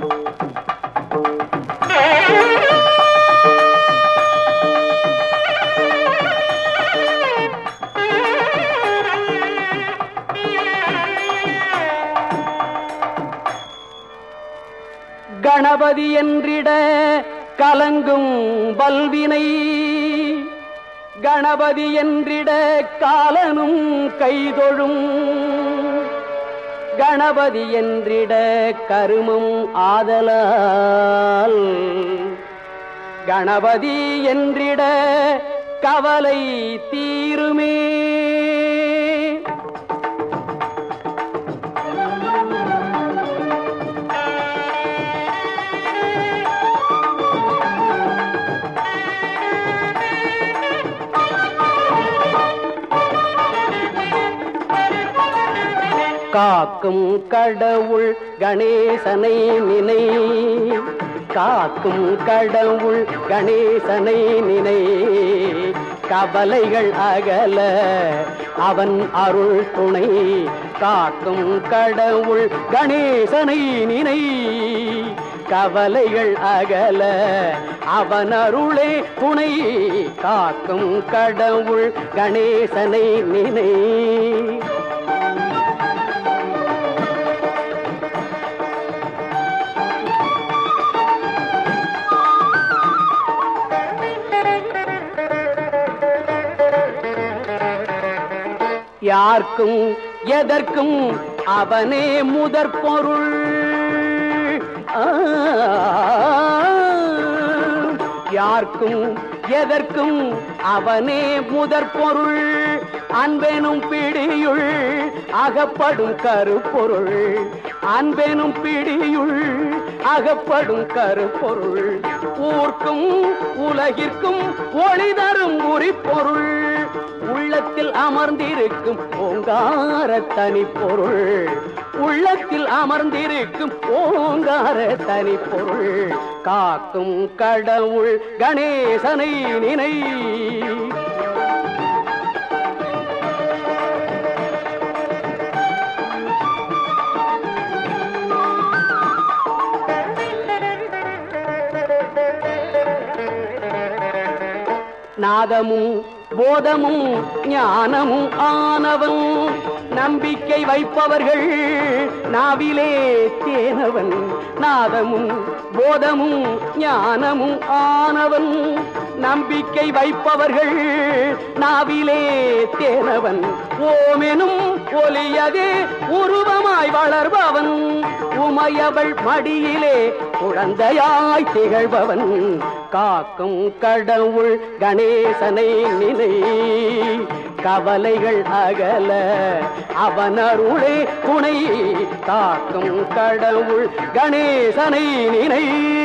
கணபதி என்றிட கலங்கும் வல்வினை கணபதி என்றிட காலனும் கைதொழும் கணபதி என்றிட கருமம் ஆதலால் கணபதி என்றிட கவலை தீருமே காக்கும் கடவுள் கணேசனை நினை காக்கும் கடவுள் கணேசனை நினை கவலைகள் அகல அவன் அருள் துணை காக்கும் கடவுள் கணேசனை நினை கவலைகள் அகல அவன் அருளே துணை காக்கும் கடவுள் கணேசனை நினை யார்க்கும் எதற்கும் அவனே முதற் பொருள் ஆ, யார்க்கும் எதற்கும் அவனே முதற் பொருள் அன்பெனும் பிடியுள் அகப்படும் கருப்பொருள் அன்பெனும் பிடியுள் அகப்படும் கருப்பொருள் ஊர்க்கும் உலகிற்கும் ஒளி தரும் உரிப்பொருள் உள்ளத்தில் அமர்ந்திருக்கும் ஓங்கார தனிப்பொருள் உள்ளத்தில் அமர்ந்திருக்கும் ஓங்கார தனிப்பொருள் காக்கும் கடவுள் கணேசனை நினை நாதமும் போதமும் ஞானமும் ஆனவன் நம்பிக்கை வைப்பவர்கள் நாவிலே தேனவன் நாதமும் போதமும் ஞானமும் ஆனவன் நம்பிக்கை வைப்பவர்கள் நாவிலே தேனவன் ஓமெனும் ஒலியதே உருவமாய் வளர்பவன் உமையவள் மடியிலே குழந்தையாய் திகழ்பவன் காக்கும் கடவுள் கணேசனை நினை கவலைகள் அகல அவன் அருளே துணை காக்கும் கடவுள் கணேசனை நினை